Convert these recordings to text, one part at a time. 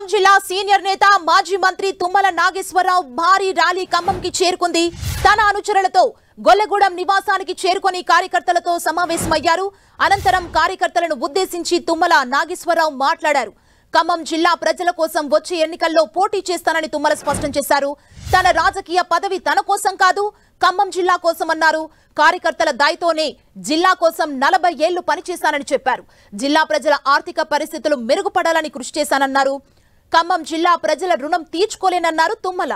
జిల్లా సీనియర్ నేత మాజీ మంత్రి తుమ్మల నాగేశ్వరరావు భారీ ర్యాలీ ఖమ్మంకి చేరుకుంది తన అనుచరులతో గొల్లగూడెం నివాసానికి చేరుకొని కార్యకర్తలతో సమావేశమయ్యారు అనంతరం కార్యకర్తలను ఉద్దేశించి తుమ్మల నాగేశ్వరరావు మాట్లాడారు ఖమ్మం జిల్లా ప్రజల కోసం వచ్చే ఎన్నికల్లో పోటీ చేస్తానని తుమ్మల స్పష్టం చేశారు తన రాజకీయ పదవి తన కోసం కాదు ఖమ్మం జిల్లా కోసం అన్నారు కార్యకర్తల దాయితోనే జిల్లా కోసం నలభై ఏళ్లు పనిచేశానని చెప్పారు జిల్లా ప్రజల ఆర్థిక పరిస్థితులు మెరుగుపడాలని కృషి చేశానన్నారు ఖమ్మం జిల్లా ప్రజల రుణం తీర్చుకోలేనన్నారు తుమ్మల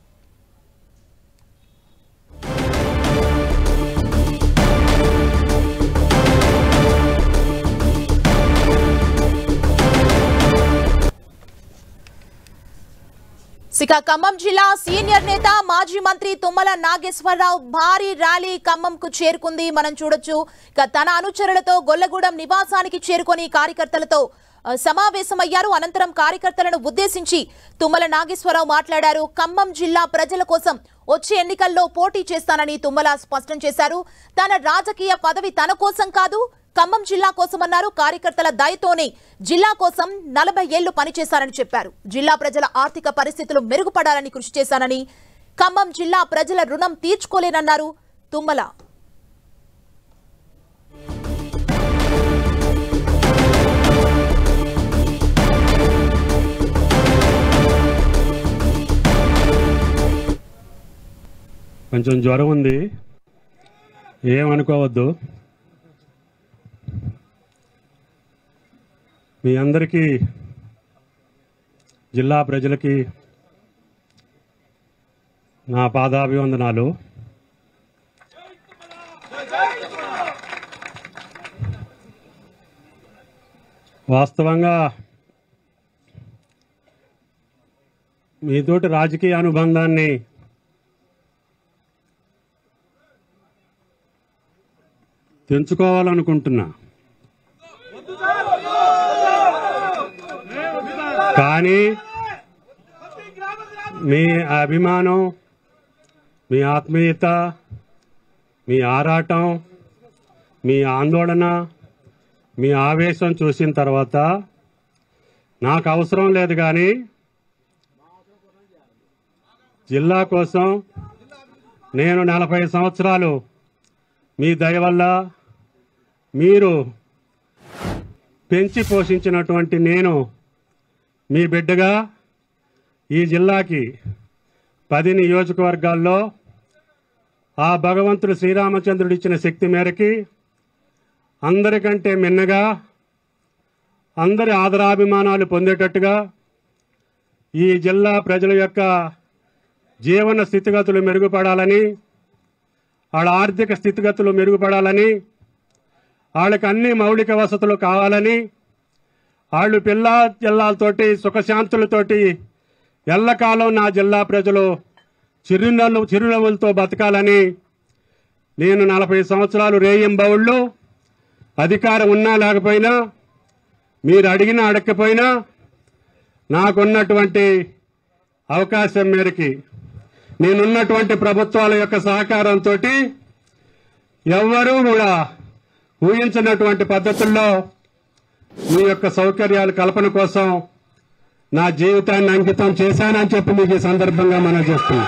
ఇక ఖమ్మం జిల్లా సీనియర్ నేత మాజీ మంత్రి తుమ్మల నాగేశ్వరరావు భారీ ర్యాలీ ఖమ్మంకు చేరుకుంది మనం చూడొచ్చు ఇక తన అనుచరులతో గొల్లగూడెం నివాసానికి చేరుకొని కార్యకర్తలతో ఆ, సమావేశమయ్యారు అనంతరం కార్యకర్తలను ఉద్దేశించి తుమ్మల నాగేశ్వరరావు మాట్లాడారు ఖమ్మం జిల్లా ప్రజల కోసం వచ్చే ఎన్నికల్లో పోటీ చేస్తానని తుమ్మల స్పష్టం చేశారు తన రాజకీయ పదవి తన కోసం కాదు ఖమ్మం జిల్లా కోసమన్నారు కార్యకర్తల దయతోనే జిల్లా కోసం నలభై ఏళ్లు పనిచేశారని చెప్పారు జిల్లా ప్రజల ఆర్థిక పరిస్థితులు మెరుగుపడాలని కృషి చేశానని ఖమ్మం జిల్లా ప్రజల రుణం తీర్చుకోలేనన్నారు తుమ్మల కొంచెం జ్వరం ఉంది ఏమనుకోవద్దు మీ అందరికీ జిల్లా ప్రజలకి నా పాదాభివందనాలు వాస్తవంగా మీతోటి రాజకీయ అనుబంధాన్ని తెంచుకోవాలనుకుంటున్నా కానీ మీ అభిమానం మీ ఆత్మీయత మీ ఆరాటం మీ ఆందోళన మీ ఆవేశం చూసిన తర్వాత నాకు అవసరం లేదు కానీ జిల్లా కోసం నేను నలభై సంవత్సరాలు మీ దయ వల్ల మీరు పెంచి పోషించినటువంటి నేను మీ బిడ్డగా ఈ జిల్లాకి పది నియోజకవర్గాల్లో ఆ భగవంతుడు శ్రీరామచంద్రుడు ఇచ్చిన శక్తి మేరకి అందరికంటే మిన్నగా అందరి ఆదరాభిమానాలు పొందేటట్టుగా ఈ జిల్లా ప్రజల యొక్క జీవన స్థితిగతులు మెరుగుపడాలని వాళ్ళ ఆర్థిక స్థితిగతులు మెరుగుపడాలని వాళ్ళకి అన్ని మౌలిక వసతులు కావాలని వాళ్ళు పిల్ల జిల్లాలతోటి సుఖశాంతులతోటి ఎల్లకాలం నా జిల్లా ప్రజలు చిరునవ్వు చిరునవ్వులతో బతకాలని నేను నలభై సంవత్సరాలు రేయింబౌళ్ళు అధికారం ఉన్నా లేకపోయినా మీరు అడిగినా అడగకపోయినా నాకున్నటువంటి అవకాశం మేరకి నేనున్నటువంటి ప్రభుత్వాల యొక్క సహకారంతో ఎవ్వరూ కూడా ఊహించినటువంటి పద్ధతుల్లో మీ యొక్క సౌకర్యాల కల్పన కోసం నా జీవితాన్ని అంకితం చేశానని చెప్పి మీకు ఈ సందర్భంగా మనం చేస్తున్నాం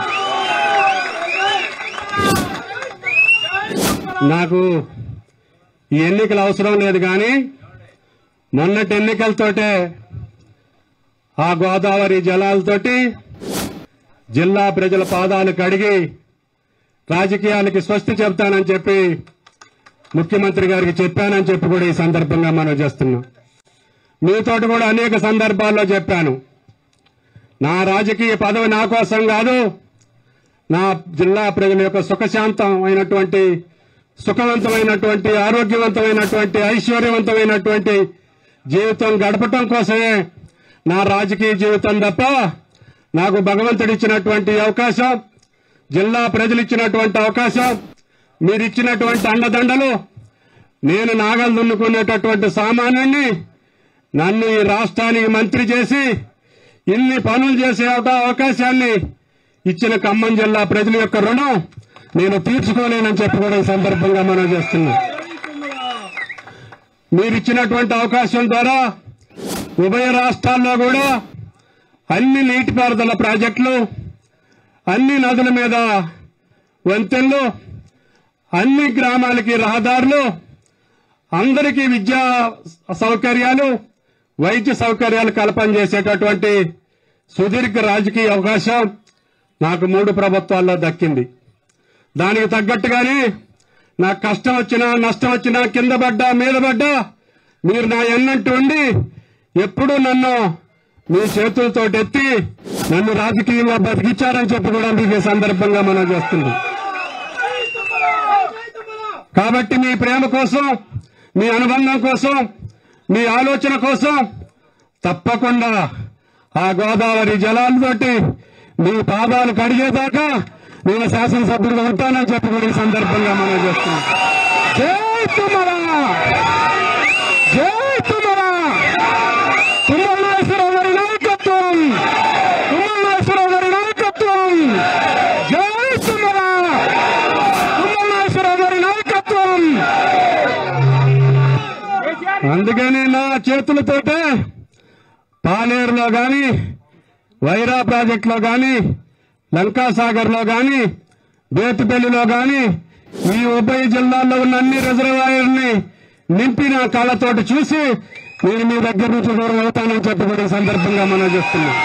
నాకు ఈ ఎన్నికలు అవసరం లేదు కానీ మొన్నటి ఎన్నికలతోటే ఆ గోదావరి జలాలతోటి జిల్లా ప్రజల పాదాలు కడిగి రాజకీయాలకి స్వస్తి చెప్తానని చెప్పి ముఖ్యమంత్రి గారికి చెప్పానని చెప్పి కూడా ఈ సందర్భంగా మనం చేస్తున్నాం మీతోటి కూడా అనేక సందర్భాల్లో చెప్పాను నా రాజకీయ పదవి నా కోసం కాదు నా జిల్లా ప్రజల యొక్క సుఖశాంతమైనటువంటి సుఖవంతమైనటువంటి ఆరోగ్యవంతమైనటువంటి ఐశ్వర్యవంతమైనటువంటి జీవితం గడపటం కోసమే నా రాజకీయ జీవితం తప్ప నాకు భగవంతుడు ఇచ్చినటువంటి అవకాశం జిల్లా ప్రజలు ఇచ్చినటువంటి అవకాశం మీరు ఇచ్చినటువంటి అండదండలు నేను నాగలు దున్నుకునేటటువంటి సామాన్యుణ్ణి నన్ను ఈ రాష్ట్రానికి మంత్రి చేసి ఇన్ని పనులు చేసే అవకా- అవకాశాన్ని ఇచ్చిన ఖమ్మం జిల్లా ప్రజల యొక్క రుణం నేను తీర్చుకోలేనని చెప్పి కూడా ఈ సందర్భంగా మనం చేస్తున్నాం మీరు ఇచ్చినటువంటి అవకాశం ద్వారా ఉభయ రాష్ట్రాల్లో కూడా అన్ని నీటిపారుదల ప్రాజెక్టులు అన్ని నదుల మీద వంతెనలు అన్ని గ్రామాలకి రహదారులు అందరికీ విద్యా సౌకర్యాలు వైద్య సౌకర్యాలు కల్పన చేసేటటువంటి సుదీర్ఘ రాజకీయ అవకాశం నాకు మూడు ప్రభుత్వాల్లో దక్కింది దానికి తగ్గట్టుగానే నాకు కష్టం వచ్చినా నష్టం వచ్చినా కింద పడ్డా మీద పడ్డా మీరు నా ఎన్నంటూ ఉండి ఎప్పుడూ నన్ను మీ చేతులతో ఎత్తి నన్ను రాజకీయంగా బతికించారని చెప్పి కూడా మీకు ఈ సందర్భంగా మనం చేస్తుంది కాబట్టి మీ ప్రేమ కోసం మీ అనుబంధం కోసం మీ ఆలోచన కోసం తప్పకుండా ఆ గోదావరి జలాలతోటి మీ పాదాలు కడిగేదాకా నేను శాసనసభ్యుడిగా ఉంటానని చెప్పి కూడా ఈ సందర్భంగా మనం చేస్తున్నాం జై తుమ్మరా జై తుమ్మరా తుమ్మలేశ్వరరావు గారి నాయకత్వం తుమ్మలేశ్వరరావు గారి నాయకత్వం జై తుమ్మరా తుమ్మలేశ్వరరావు గారి నాయకత్వం అందుకని నా చేతులతోటే పాలేరులో గాని వైరా ప్రాజెక్టులో గాని లంకాసాగర్లో గాని బేతుపల్లిలో గాని ఈ ఉభయ జిల్లాల్లో ఉన్న అన్ని రిజర్వాయర్ని నింపి నా కళ్ళతోటి చూసి నేను మీ దగ్గర నుంచి దూరం అవుతానని చెప్పి కూడా ఈ సందర్భంగా మనం చేస్తున్నాం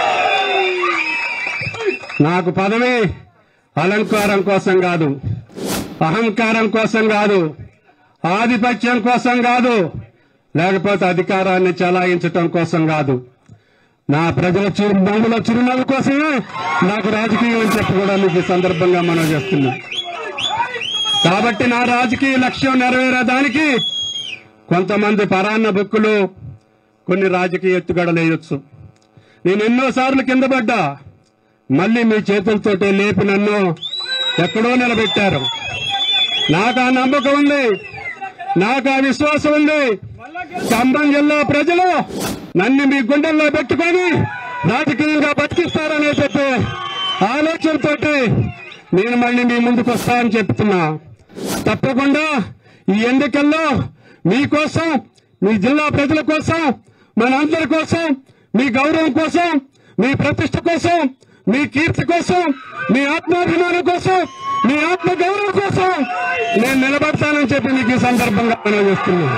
నాకు పదవి అలంకారం కోసం కాదు అహంకారం కోసం కాదు ఆధిపత్యం కోసం కాదు లేకపోతే అధికారాన్ని చెలాయించటం కోసం కాదు నా ప్రజల చిరు మహిళల చిరునవ్వు కోసమే నాకు రాజకీయం అని చెప్పి కూడా మీకు ఈ సందర్భంగా మనం చేస్తున్నాం కాబట్టి నా రాజకీయ లక్ష్యం నెరవేరేదానికి కొంతమంది పరాన్న బుక్కులు కొన్ని రాజకీయ ఎత్తుగడలు వేయొచ్చు నేను ఎన్నోసార్లు కింద పడ్డా మళ్ళీ మీ చేతులతోటే లేపి నన్ను ఎక్కడో నిలబెట్టారు నాకు ఆ నమ్మకం ఉంది నాకు ఆ విశ్వాసం ఉంది ఖమ్మం జిల్లా ప్రజలు నన్ను మీ గుండెల్లో పెట్టుకొని రాజకీయంగా బతికిస్తారనే చెప్పి ఆలోచనతోటి నేను మళ్ళీ మీ ముందుకు వస్తానని చెప్తున్నా తప్పకుండా ఈ ఎన్నికల్లో మీకోసం మీ జిల్లా ప్రజల కోసం మనందరి కోసం మీ గౌరవం కోసం మీ ప్రతిష్ట కోసం మీ కీర్తి కోసం మీ ఆత్మాభిమానం కోసం మీ ఆత్మ గౌరవం కోసం నేను నిలబడతానని చెప్పి మీకు ఈ సందర్భంగా మనం చేస్తున్నాను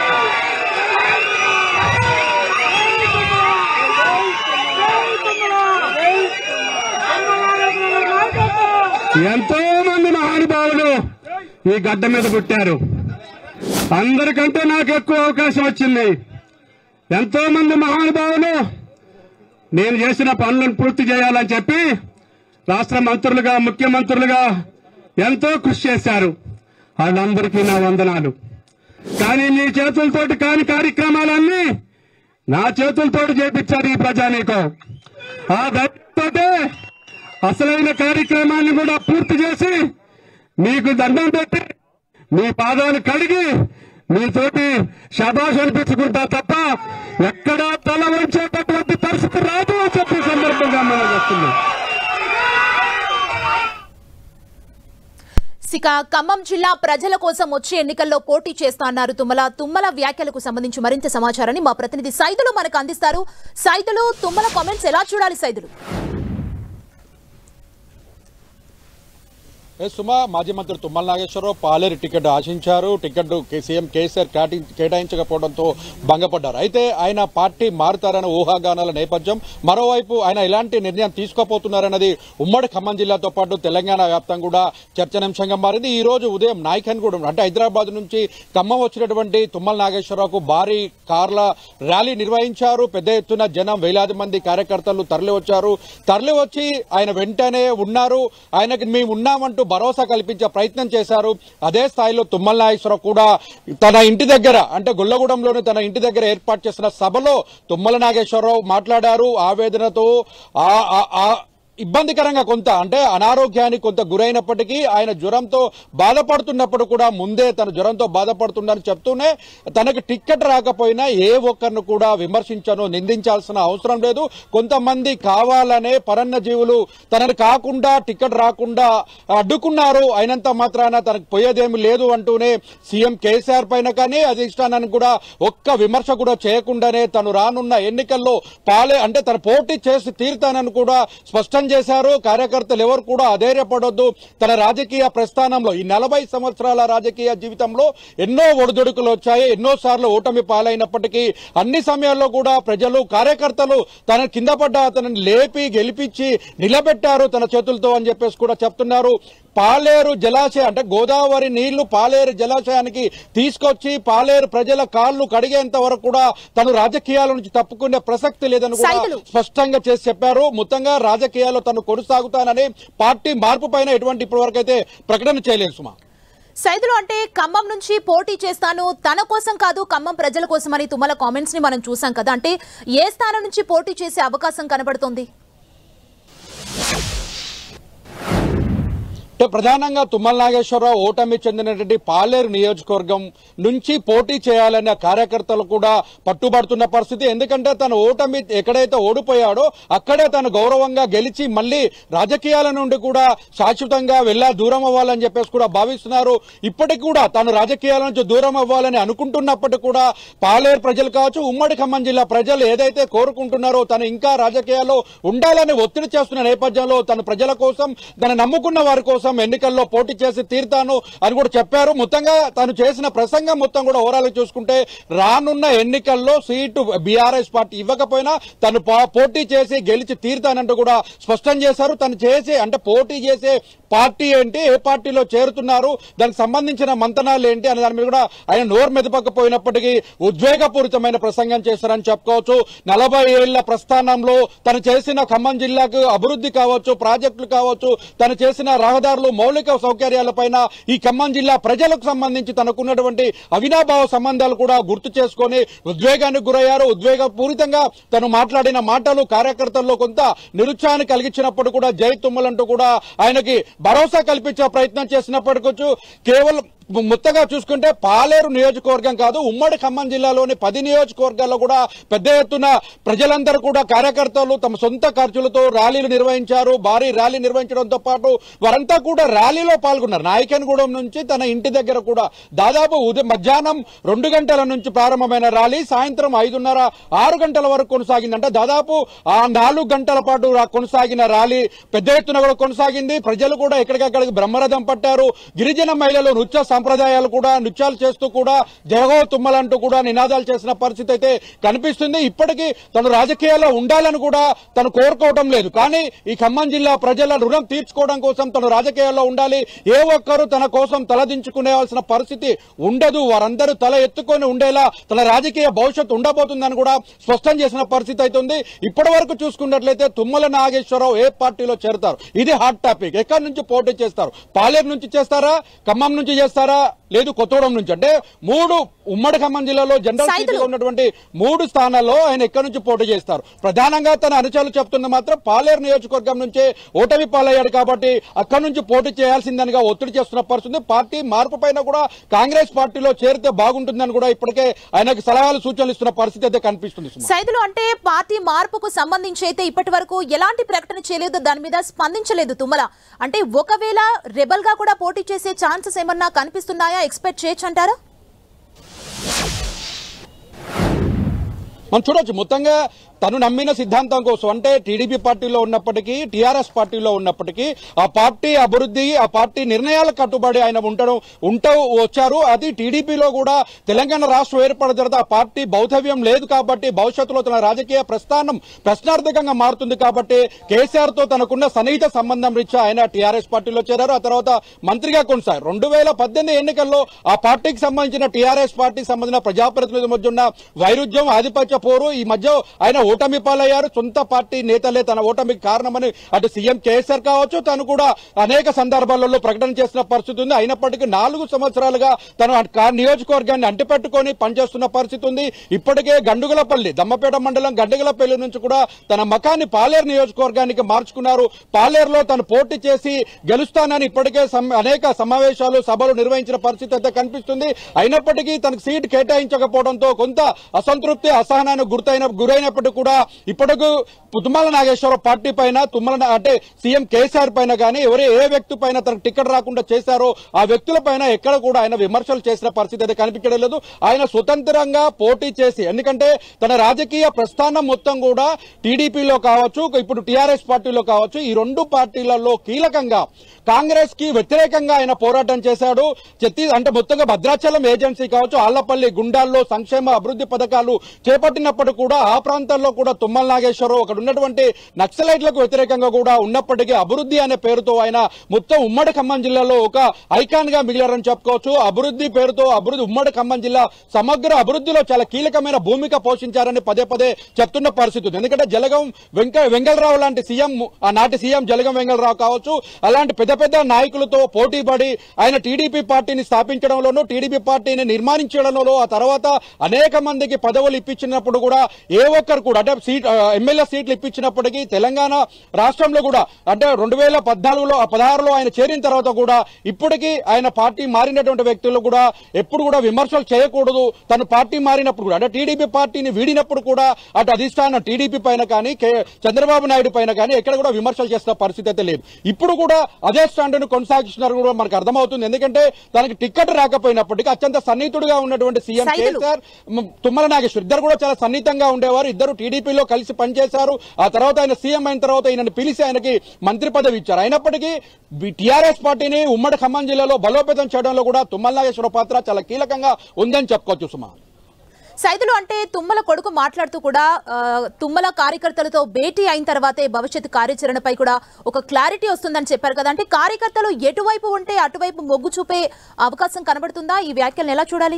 ఎంతో మంది మహానుభావులు ఈ గడ్డ మీద పుట్టారు అందరికంటే నాకు ఎక్కువ అవకాశం వచ్చింది ఎంతో మంది మహానుభావులు నేను చేసిన పనులను పూర్తి చేయాలని చెప్పి రాష్ట్ర మంత్రులుగా ముఖ్యమంత్రులుగా ఎంతో కృషి చేశారు వాళ్ళందరికీ నా వందనాలు కానీ మీ చేతులతోటి కాని కార్యక్రమాలన్నీ నా చేతులతోటి చేపించారు ఈ ప్రజానీకం ఆ ధైర్యంతోటే అసలైన కార్యక్రమాన్ని కూడా పూర్తి చేసి మీకు దండం పెట్టి మీ పాదాలు కడిగి మీతోటి శబాష్ అనిపించుకుంటా తప్ప ఎక్కడా తల వంచేటటువంటి పరిస్థితి రాదు అని చెప్పి ఈ సందర్భంగా మనం చేస్తున్నాం ఇక ఖమ్మం జిల్లా ప్రజల కోసం వచ్చే ఎన్నికల్లో పోటీ చేస్తా అన్నారు తుమ్మల తుమ్మల వ్యాఖ్యలకు సంబంధించి మరింత సమాచారాన్ని మా ప్రతినిధి సైదులు మనకు అందిస్తారు సైదులు తుమ్మల కామెంట్స్ ఎలా చూడాలి సైదులు ఏ సుమా మాజీ మంత్రి తుమ్మల నాగేశ్వరరావు పాలేరు టికెట్ ఆశించారు టికెట్ సీఎం కేసీఆర్ కేటి కేటాయించకపోవడంతో భంగపడ్డారు అయితే ఆయన పార్టీ మారుతారన్న ఊహాగానాల నేపథ్యం మరోవైపు ఆయన ఎలాంటి నిర్ణయం తీసుకోపోతున్నారన్నది ఉమ్మడి ఖమ్మం జిల్లాతో పాటు తెలంగాణ వ్యాప్తంగా కూడా చర్చనీయాంశంగా మారింది ఈ రోజు ఉదయం నాయకన్గూడెం అంటే హైదరాబాద్ నుంచి ఖమ్మం వచ్చినటువంటి తుమ్మల నాగేశ్వరరావుకు భారీ కార్ల ర్యాలీ నిర్వహించారు పెద్ద ఎత్తున జనం వేలాది మంది కార్యకర్తలు తరలి వచ్చారు తరలి వచ్చి ఆయన వెంటనే ఉన్నారు ఆయనకి మేము ఉన్నామంటూ భరోసా కల్పించే ప్రయత్నం చేశారు అదే స్థాయిలో తుమ్మల నాగేశ్వరరావు కూడా తన ఇంటి దగ్గర అంటే గుల్లగూడెంలోని తన ఇంటి దగ్గర ఏర్పాటు చేసిన సభలో తుమ్మల నాగేశ్వరరావు మాట్లాడారు ఆవేదనతో ఆ- ఆ- ఆ ఇబ్బందికరంగా కొంత అంటే అనారోగ్యానికి కొంత గురైనప్పటికీ ఆయన జ్వరంతో బాధపడుతున్నప్పుడు కూడా ముందే తన జ్వరంతో బాధపడుతుందని చెప్తూనే తనకి టిక్కెట్ రాకపోయినా ఏ ఒక్కరిని కూడా విమర్శించను నిందించాల్సిన అవసరం లేదు కొంతమంది కావాలనే పరన్న జీవులు తనని కాకుండా టిక్కెట్ రాకుండా అడ్డుకున్నారు అయినంత మాత్రాన తనకు పోయేదేమి లేదు అంటూనే సీఎం కేసీఆర్ పైన కానీ అధిష్టానానికి కూడా ఒక్క విమర్శ కూడా చేయకుండానే తను రానున్న ఎన్నికల్లో పాలే అంటే తన పోటీ చేసి తీరుతానని కూడా స్పష్టం చేశారు కార్యకర్తలు ఎవరు కూడా అధైర్యపడొద్దు తన రాజకీయ ప్రస్థానంలో ఈ నలభై సంవత్సరాల రాజకీయ జీవితంలో ఎన్నో ఒడిదుడుకులు వచ్చాయి ఎన్నో సార్లు ఓటమి పాలైనప్పటికీ అన్ని సమయాల్లో కూడా ప్రజలు కార్యకర్తలు తన కింద పడ్డ అతనిని లేపి గెలిపించి నిలబెట్టారు తన చేతులతో అని చెప్పేసి కూడా చెప్తున్నారు పాలేరు జలాశయం అంటే గోదావరి నీళ్లు పాలేరు జలాశయానికి తీసుకొచ్చి పాలేరు ప్రజల కాళ్లు కడిగేంత వరకు కూడా తను రాజకీయాల నుంచి తప్పుకునే ప్రసక్తి లేదని కూడా సైదులు. స్పష్టంగా చేసి చెప్పారు మొత్తంగా రాజకీయాల్లో తను కొనసాగుతానని పార్టీ మార్పు పైన ఎటువంటి ఇప్పటివరకు అయితే ప్రకటన చేయలేదు సుమా సైదులు అంటే ఖమ్మం నుంచి పోటీ చేస్తాను తన కోసం కాదు ఖమ్మం ప్రజల కోసం అని తుమ్మల కామెంట్స్ ని మనం చూసాం కదా అంటే ఏ స్థానం నుంచి పోటీ చేసే అవకాశం కనబడుతోంది అంటే ప్రధానంగా తుమ్మల నాగేశ్వరరావు ఓటమి చెందినటువంటి పాలేరు నియోజకవర్గం నుంచి పోటీ చేయాలనే కార్యకర్తలు కూడా పట్టుబడుతున్న పరిస్థితి ఎందుకంటే తన ఓటమి ఎక్కడైతే ఓడిపోయాడో అక్కడే తను గౌరవంగా గెలిచి మళ్ళీ రాజకీయాల నుండి కూడా శాశ్వతంగా వెళ్ళా దూరం అవ్వాలని చెప్పేసి కూడా భావిస్తున్నారు ఇప్పటికి కూడా తాను రాజకీయాల నుంచి దూరం అవ్వాలని అనుకుంటున్నప్పటికీ కూడా పాలేరు ప్రజలు కావచ్చు ఉమ్మడి ఖమ్మం జిల్లా ప్రజలు ఏదైతే కోరుకుంటున్నారో తను ఇంకా రాజకీయాల్లో ఉండాలని ఒత్తిడి చేస్తున్న నేపథ్యంలో తన ప్రజల కోసం తన నమ్ముకున్న వారి కోసం ఎన్నికల్లో పోటీ చేసి తీరుతాను అని కూడా చెప్పారు మొత్తంగా తను చేసిన ప్రసంగం మొత్తం కూడా ఓవరాల్ చూసుకుంటే రానున్న ఎన్నికల్లో సీటు బీఆర్ఎస్ పార్టీ ఇవ్వకపోయినా తను పో- పోటీ చేసి గెలిచి తీరుతానంటూ కూడా స్పష్టం చేశారు తను చేసే అంటే పోటీ చేసే పార్టీ ఏంటి ఏ పార్టీలో చేరుతున్నారు దానికి సంబంధించిన మంతనాలు ఏంటి అనే దాని మీద కూడా ఆయన నోరు మెదపకపోయినప్పటికీ ఉద్వేగపూరితమైన ప్రసంగం చేశారని చెప్పుకోవచ్చు నలభై ఏళ్ల ప్రస్థానంలో తను చేసిన ఖమ్మం జిల్లాకు అభివృద్ధి కావచ్చు ప్రాజెక్టులు కావచ్చు తను చేసిన రహదారులు మౌలిక సౌకర్యాలపైన ఈ ఖమ్మం జిల్లా ప్రజలకు సంబంధించి తనకున్నటువంటి అవినాభావ సంబంధాలు కూడా గుర్తు చేసుకొని ఉద్వేగానికి గురయ్యారు ఉద్వేగపూరితంగా తను మాట్లాడిన మాటలు కార్యకర్తల్లో కొంత నిరుత్సాహాన్ని కలిగించినప్పుడు కూడా జై తుమ్మలంటూ కూడా ఆయనకి భరోసా కల్పించే ప్రయత్నం చేసినప్పటికొచ్చు కేవలం మొత్తగా చూసుకుంటే పాలేరు నియోజకవర్గం కాదు ఉమ్మడి ఖమ్మం జిల్లాలోని పది నియోజకవర్గాల్లో కూడా పెద్ద ఎత్తున ప్రజలందరూ కూడా కార్యకర్తలు తమ సొంత ఖర్చులతో ర్యాలీలు నిర్వహించారు భారీ ర్యాలీ నిర్వహించడంతో పాటు వారంతా కూడా ర్యాలీలో పాల్గొన్నారు నాయకన్గూడెం నుంచి తన ఇంటి దగ్గర కూడా దాదాపు ఉదయం మధ్యాహ్నం రెండు గంటల నుంచి ప్రారంభమైన ర్యాలీ సాయంత్రం ఐదున్నర ఆరు గంటల వరకు కొనసాగిందంటే దాదాపు ఆ నాలుగు గంటల పాటు రా- కొనసాగిన ర్యాలీ పెద్ద ఎత్తున కూడా కొనసాగింది ప్రజలు కూడా ఎక్కడికక్కడికి బ్రహ్మరథం పట్టారు గిరిజన మహిళలు నృత్య సంప్రదాయాలు కూడా నృత్యాలు చేస్తూ కూడా జగో తుమ్మలంటూ కూడా నినాదాలు చేసిన పరిస్థితి అయితే కనిపిస్తుంది ఇప్పటికీ తను రాజకీయాల్లో ఉండాలని కూడా తను కోరుకోవడం లేదు కానీ ఈ ఖమ్మం జిల్లా ప్రజల రుణం తీర్చుకోవడం కోసం తను రాజకీయాల్లో ఉండాలి ఏ ఒక్కరు తన కోసం తలదించుకునేవాల్సిన పరిస్థితి ఉండదు వారందరూ తల ఎత్తుకొని ఉండేలా తన రాజకీయ భవిష్యత్తు ఉండబోతుందని కూడా స్పష్టం చేసిన పరిస్థితి అవుతుంది ఇప్పటి వరకు చూసుకున్నట్లయితే తుమ్మల నాగేశ్వరరావు ఏ పార్టీలో చేరుతారు ఇది హాట్ టాపిక్ ఎక్కడి నుంచి పోటీ చేస్తారు పాలేరు నుంచి చేస్తారా ఖమ్మం నుంచి చేస్తారా లేదు కొత్తగూడెం నుంచి అంటే మూడు ఉమ్మడి ఖమ్మం జిల్లాలో జనరల్ సైదులు. సీట్గా ఉన్నటువంటి మూడు స్థానాల్లో ఆయన ఎక్కడి నుంచి పోటీ చేస్తారు ప్రధానంగా తన అనుచరులు చెప్తున్న మాత్రం పాలేరు నియోజకవర్గం నుంచే ఓటమి పాలయ్యాడు కాబట్టి అక్కడి నుంచి పోటీ చేయాల్సిందనిగా ఒత్తిడి చేస్తున్న పరిస్థితి పార్టీ మార్పు పైన కూడా కాంగ్రెస్ పార్టీలో చేరితే బాగుంటుందని కూడా ఇప్పటికే ఆయనకు సలహాలు సూచనలు ఇస్తున్న పరిస్థితి అయితే కనిపిస్తుంది సుమా. సైదులు అంటే పార్టీ మార్పుకు సంబంధించి అయితే ఇప్పటి వరకు ఎలాంటి ప్రకటన చేయలేదు దాని మీద స్పందించలేదు తుమ్మల అంటే ఒకవేళ రెబల్ గా కూడా పోటీ చేసే ఛాన్సెస్ ఏమన్నా కనిపిస్తున్నాయా ఎక్స్పెక్ట్ చేయొచ్చు అంటారా మనం చూడొచ్చు మొత్తంగా తను నమ్మిన సిద్ధాంతం కోసం అంటే టీడీపీ పార్టీలో ఉన్నప్పటికీ టీఆర్ఎస్ పార్టీలో ఉన్నప్పటికీ ఆ పార్టీ అభివృద్ధి ఆ పార్టీ నిర్ణయాల కట్టుబడి ఆయన ఉండడం ఉంటూ వచ్చారు అది టీడీపీలో కూడా తెలంగాణ రాష్ట్రం ఏర్పడిన తర్వాత ఆ పార్టీ భౌతవ్యం లేదు కాబట్టి భవిష్యత్తులో తన రాజకీయ ప్రస్థానం ప్రశ్నార్థకంగా మారుతుంది కాబట్టి కేసీఆర్ తో తనకున్న సన్నిహిత సంబంధం రీత్యా ఆయన టీఆర్ఎస్ పార్టీలో చేరారు ఆ తర్వాత మంత్రిగా కొనసాగారు రెండు వేల పద్దెనిమిది ఎన్నికల్లో ఆ పార్టీకి సంబంధించిన టీఆర్ఎస్ పార్టీకి సంబంధించిన ప్రజాప్రతినిధుల మధ్య ఉన్న వైరుధ్యం ఆధిపత్య పోరు ఈ మధ్య ఆయన ఓటమి పాలయ్యారు సొంత పార్టీ నేతలే తన ఓటమికి కారణమని అటు సీఎం కేసీఆర్ కావచ్చు తను కూడా అనేక సందర్భాలలో ప్రకటన చేసిన పరిస్థితి ఉంది అయినప్పటికీ నాలుగు సంవత్సరాలుగా తను ఆ కా- నియోజకవర్గాన్ని అంటిపెట్టుకొని పనిచేస్తున్న పరిస్థితి ఉంది ఇప్పటికే గండుగలపల్లి దమ్మపేట మండలం గండుగలపల్లి నుంచి కూడా తన మకాన్ని పాలేరు నియోజకవర్గానికి మార్చుకున్నారు పాలేరులో తను పోటీ చేసి గెలుస్తానని ఇప్పటికే సమ్- అనేక సమావేశాలు సభలు నిర్వహించిన పరిస్థితి అయితే కనిపిస్తుంది అయినప్పటికీ తనకు సీట్ కేటాయించకపోవడంతో కొంత అసంతృప్తి అసహనానికి గుర్తైన గురైనప్పటికీ కూడా ఇప్పటికు తుమ్మల నాగేశ్వరరావు పార్టీ పైన తుమ్మల నా- అంటే సీఎం కేసీఆర్ పైన కానీ ఎవరే ఏ వ్యక్తి పైన తనకు టికెట్ రాకుండా చేశారో ఆ వ్యక్తుల పైన ఎక్కడ కూడా ఆయన విమర్శలు చేసిన పరిస్థితి అయితే కనిపించడం లేదు ఆయన స్వతంత్రంగా పోటీ చేసి ఎందుకంటే తన రాజకీయ ప్రస్థానం మొత్తం కూడా టీడీపీలో కావచ్చు ఇప్పుడు టీఆర్ఎస్ పార్టీలో కావచ్చు ఈ రెండు పార్టీలలో కీలకంగా కాంగ్రెస్ కి వ్యతిరేకంగా ఆయన పోరాటం చేశాడు చెత్తి అంటే మొత్తంగా భద్రాచలం ఏజెన్సీ కావచ్చు ఆళ్లపల్లి గుండాల్లో సంక్షేమ అభివృద్ధి పథకాలు చేపట్టినప్పుడు కూడా ఆ ప్రాంతాల్లో కూడా తుమ్మల నాగేశ్వరరావు అక్కడ ఉన్నటువంటి నక్సలైట్లకు వ్యతిరేకంగా కూడా ఉన్నప్పటికీ అభివృద్ధి అనే పేరుతో ఆయన మొత్తం ఉమ్మడి ఖమ్మం జిల్లాలో ఒక ఐకాన్ గా మిగిలారని చెప్పుకోవచ్చు అభివృద్ధి పేరుతో అభివృద్ధి ఉమ్మడి ఖమ్మం జిల్లా సమగ్ర అభివృద్ధిలో చాలా కీలకమైన భూమిక పోషించారని పదే పదే చెప్తున్న పరిస్థితి ఉంది ఎందుకంటే జలగం వెంక వెంగళరావు లాంటి సీఎం ఆ నాటి సీఎం జలగం వెంగళరావు కావచ్చు అలాంటి పెద్ద పెద్ద నాయకులతో పోటీ పడి ఆయన టీడీపీ పార్టీని స్థాపించడంలోనూ టీడీపీ పార్టీని నిర్మాణించడంలో ఆ తర్వాత అనేక మందికి పదవులు ఇప్పించినప్పుడు కూడా ఏ ఒక్కరు కూడా అంటే సీట్ ఆ, ఎమ్మెల్యే సీట్లు ఇప్పించినప్పటికీ తెలంగాణ రాష్ట్రంలో కూడా అంటే రెండు వేల పద్నాలుగులో పదహారులో ఆయన చేరిన తర్వాత కూడా ఇప్పటికీ ఆయన పార్టీ మారినటువంటి వ్యక్తులు కూడా ఎప్పుడు కూడా విమర్శలు చేయకూడదు తను పార్టీ మారినప్పుడు కూడా అంటే టీడీపీ పార్టీని వీడినప్పుడు కూడా అటు అధిష్టానం టీడీపీ పైన కానీ కే- చంద్రబాబు నాయుడు పైన కానీ ఎక్కడ కూడా విమర్శలు చేసిన పరిస్థితి అయితే లేదు ఇప్పుడు కూడా అదే స్టాండ్ను కొనసాగిస్తున్నారు కూడా మనకు అర్థమవుతుంది ఎందుకంటే తనకి టికెట్ రాకపోయినప్పటికీ అత్యంత సన్నిహితుడుగా ఉన్నటువంటి సీఎం సైదులు. కేసీఆర్ మ్, తుమ్మల నాగేశ్వర్ ఇద్దరు కూడా చాలా సన్నిహితంగా ఉండేవారు ఇద్దరు టీడీపీలో కలిసి పనిచేశారు ఆ తర్వాత ఆయన సీఎం అయిన తర్వాత ఈయనని పిలిచి ఆయనకి మంత్రి పదవి ఇచ్చారు అయినప్పటికీ టీఆర్ఎస్ పార్టీని ఉమ్మడి ఖమ్మం జిల్లాలో బలోపేతం చేయడంలో కూడా తుమ్మల నాగేశ్వరరావు పాత్ర చాలా కీలకంగా ఉందని చెప్పుకోవచ్చు సుమా సైదులు అంటే తుమ్మల కొడుకు మాట్లాడుతూ కూడా ఆ, తుమ్మల కార్యకర్తలతో భేటీ అయిన తర్వాతే భవిష్యత్ కార్యాచరణపై కూడా ఒక క్లారిటీ వస్తుందని చెప్పారు కదా అంటే కార్యకర్తలు ఎటువైపు ఉంటే అటువైపు మొగ్గు చూపే అవకాశం కనబడుతుందా ఈ వ్యాఖ్యలను ఎలా చూడాలి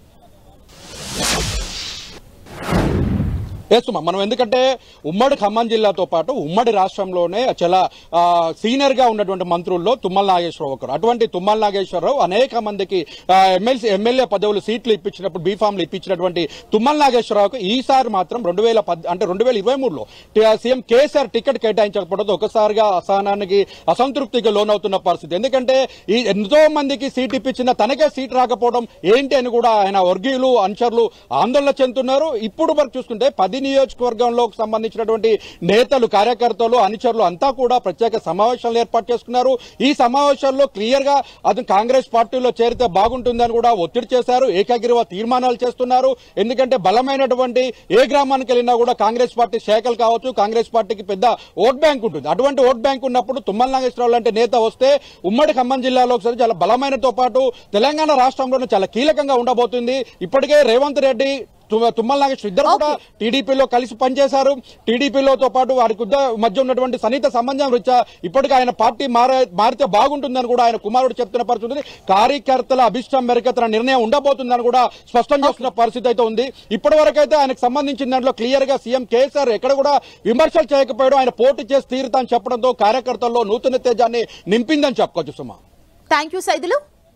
ఎస్ సుమా మనం ఎందుకంటే ఉమ్మడి ఖమ్మం జిల్లాతో పాటు ఉమ్మడి రాష్ట్రంలోనే చాలా ఆ, సీనియర్ గా ఉన్నటువంటి మంత్రుల్లో తుమ్మల నాగేశ్వరరావు ఒకరు అటువంటి తుమ్మల నాగేశ్వరరావు అనేక మందికి ఆ, ఎమ్మెల్సీ ఎమ్మెల్యే పదవులు సీట్లు ఇప్పించినప్పుడు బీఫామ్లు ఇప్పించినటువంటి తుమ్మల నాగేశ్వరరావుకు ఈసారి మాత్రం రెండు వేల పద్ అంటే రెండు వేల ఇరవై మూడులో సీఎం కేసీఆర్ టికెట్ కేటాయించకపోవడంతో ఒకసారిగా అసహనానికి అసంతృప్తికి లోనవుతున్న పరిస్థితి ఎందుకంటే ఈ ఎంతో మందికి సీట్ ఇప్పించిన తనకే సీట్ రాకపోవడం ఏంటి అని కూడా ఆయన వర్గీయులు అనుచరులు ఆందోళన చెందుతున్నారు ఇప్పుడు వరకు చూసుకుంటే పది నియోజకవర్గంలో సంబంధించినటువంటి నేతలు కార్యకర్తలు అనుచరులు అంతా కూడా ప్రత్యేక సమావేశాలు ఏర్పాటు చేసుకున్నారు ఈ సమావేశాల్లో క్లియర్ గా అతను కాంగ్రెస్ పార్టీలో చేరితే బాగుంటుందని కూడా ఒత్తిడి చేశారు ఏకాగ్రీవ తీర్మానాలు చేస్తున్నారు ఎందుకంటే బలమైనటువంటి ఏ గ్రామానికి వెళ్ళినా కూడా కాంగ్రెస్ పార్టీ శాఖలు కావచ్చు కాంగ్రెస్ పార్టీకి పెద్ద ఓట్ బ్యాంక్ ఉంటుంది అటువంటి ఓట్ బ్యాంక్ ఉన్నప్పుడు తుమ్మల నాగేశ్వరరావు లాంటి నేత వస్తే ఉమ్మడి ఖమ్మం జిల్లాలో ఒకసారి చాలా బలమైనతో పాటు తెలంగాణ రాష్ట్రంలోనే చాలా కీలకంగా ఉండబోతుంది ఇప్పటికే రేవంత్ రెడ్డి తుమ్మ- తుమ్మల నాగేశ్వర ఇద్దరు కూడా టీడీపీలో కలిసి పనిచేశారు టీడీపీలోతో పాటు వారికి ఉద్ద- మధ్య ఉన్నటువంటి సన్నిహిత సంబంధం రీత్యా ఇప్పటికీ ఆయన పార్టీ మారే మారితే బాగుంటుందని కూడా ఆయన కుమారుడు చెప్తున్న పరిస్థితి ఉంది కార్యకర్తల అభిష్టం మేరకు తన నిర్ణయం ఉండబోతుందని కూడా స్పష్టం చేస్తున్న పరిస్థితి అయితే ఉంది ఇప్పటి వరకు అయితే ఆయనకు సంబంధించిన దాంట్లో క్లియర్ గా సీఎం కేసీఆర్ ఎక్కడ కూడా విమర్శలు చేయకపోయాడు ఆయన పోటీ చేసి తీరుతాని చెప్పడంతో కార్యకర్తల్లో నూతన తేజాన్ని నింపిందని చెప్పుకోవచ్చు సుమా థ్యాంక్ యూ సైదులు